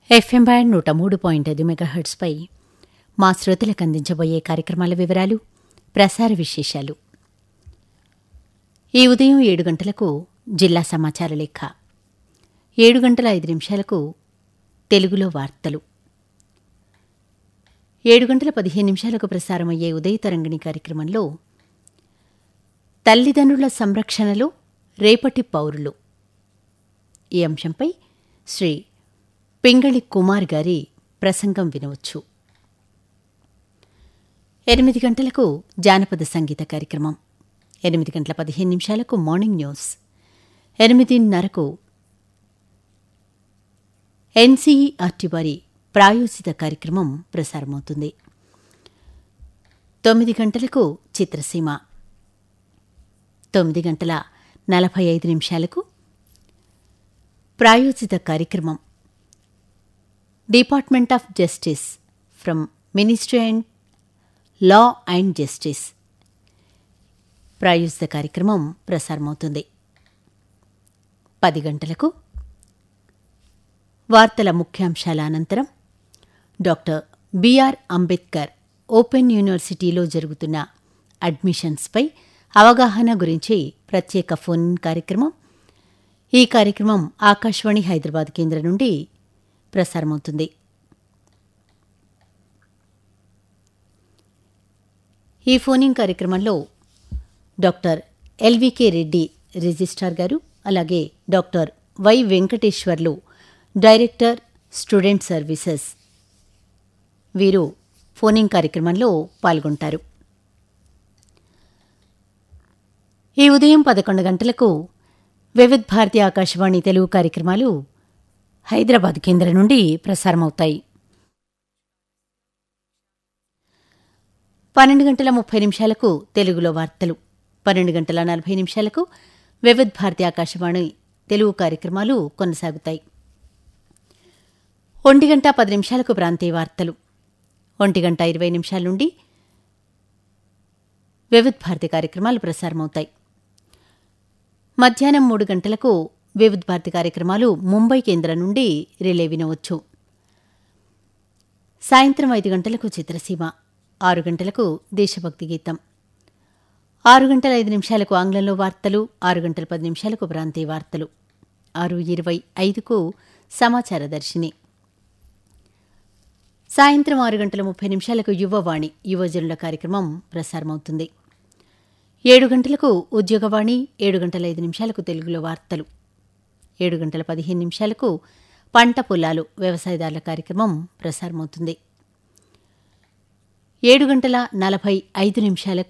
FM band నూట మూడు point ఐదు మెగాహెర్ట్స్పై మా శ్రోతలకు అందించబోయే కార్యక్రమాల వివరాలు ప్రసార విశేషాలు ఈ ఉదయం ఏడు గంటలకు జిల్లా సమాచార లేఖ ఏడు గంటల ఐదు నిమిషాలకు తెలుగులో వార్తలు ఏడు గంటల పదిహేను నిమిషాలకు ప్రసారమయ్యే ఉదయ తరంగిణి కార్యక్రమంలో తల్లిదండ్రుల సంరక్షణలో రేపటి పౌరులు ఈ అంశంపై శ్రీ పింగళి కుమార్ గారి ప్రసంగం వినవచ్చు ఎనిమిది గంటలకు జానపద సంగీత కార్యక్రమం ఎనిమిది గంటల పదిహేను నిమిషాలకు మార్నింగ్ న్యూస్ ఎనిమిదిన్నరకు ఎన్సీఈఆర్టీ వారి ప్రాయోజిత కార్యక్రమం ప్రసారమవుతుంది తొమ్మిది గంటలకు చిత్రసీమ తొమ్మిది గంటల నలభై ఐదు నిమిషాలకు ప్రాయోజిత కార్యక్రమం department of justice from ministry and law and justice ప్రాయోజిత కార్యక్రమం ప్రసారమవుతుంది పది గంటలకు వార్తల ముఖ్యాంశాల అనంతరం డాక్టర్ బిఆర్ అంబేద్కర్ ఓపెన్ యూనివర్సిటీలో జరుగుతున్న అడ్మిషన్స్పై అవగాహన గురించి ప్రత్యేక ఫోన్ కార్యక్రమం ఈ కార్యక్రమం ఆకాశవాణి హైదరాబాద్ కేంద్రం నుండి ప్రసారమవుతుంది ఈ ఫోనింగ్ కార్యక్రమంలో డాక్టర్ ఎల్వికే రెడ్డి రిజిస్ట్రార్ గారు అలాగే doctor Y Venkateswarlu director student services వీరు ఫోనింగ్ కార్యక్రమంలో పాల్గొంటారు ఈ ఉదయం పదకొండు గంటలకు వివిధ్ భారతి ఆకాశవాణి తెలుగు కార్యక్రమాలు హైదరాబాద్ కేంద్రం నుండి ప్రసారమవుతాయి పన్నెండు గంటల ముప్పై నిమిషాలకు తెలుగులో వార్తలు పన్నెండు గంటల నలభై నిమిషాలకు వివిధ్ భారతి ఆకాశవాణి తెలుగు కార్యక్రమాలు కొనసాగుతాయి ఒంటి గంట పది నిమిషాలకు ప్రాంతీయ వార్తలు ఒంటి గంట ఇరవై నిమిషాల నుండి వివిధ్ భారతి కార్యక్రమాలు ప్రసారమవుతాయి మధ్యాహ్నం మూడు గంటలకు వివిధ్ భారతి కార్యక్రమాలు ముంబై కేంద్రం నుండి రిలే వినవచ్చు సాయంత్రం ఐదు గంటలకు చిత్రసీమ ఆరు గంటలకు దేశభక్తి గీతం ఆరు గంటల ఐదు నిమిషాలకు ఆంగ్లంలో వార్తలు ఆరు గంటల పది నిమిషాలకు ప్రాంతీయ వార్తలు ఆరు ఇరవై ఐదుకు సమాచార దర్శిని సాయంత్రం ఆరు గంటల ముప్పై నిమిషాలకు యువవాణి యువజనుల కార్యక్రమం ప్రసారమవుతుంది ఏడు గంటలకు ఉద్యోగవాణి ఏడు గంటల ఐదు నిమిషాలకు తెలుగులో వార్తలు ఏడు గంటల పదిహేను నిమిషాలకు పంట పొలాలు వ్యవసాయదారుల కార్యక్రమం ప్రసారమవుతుంది ఏడు గంటల నలభై ఐదు నిమిషాలకు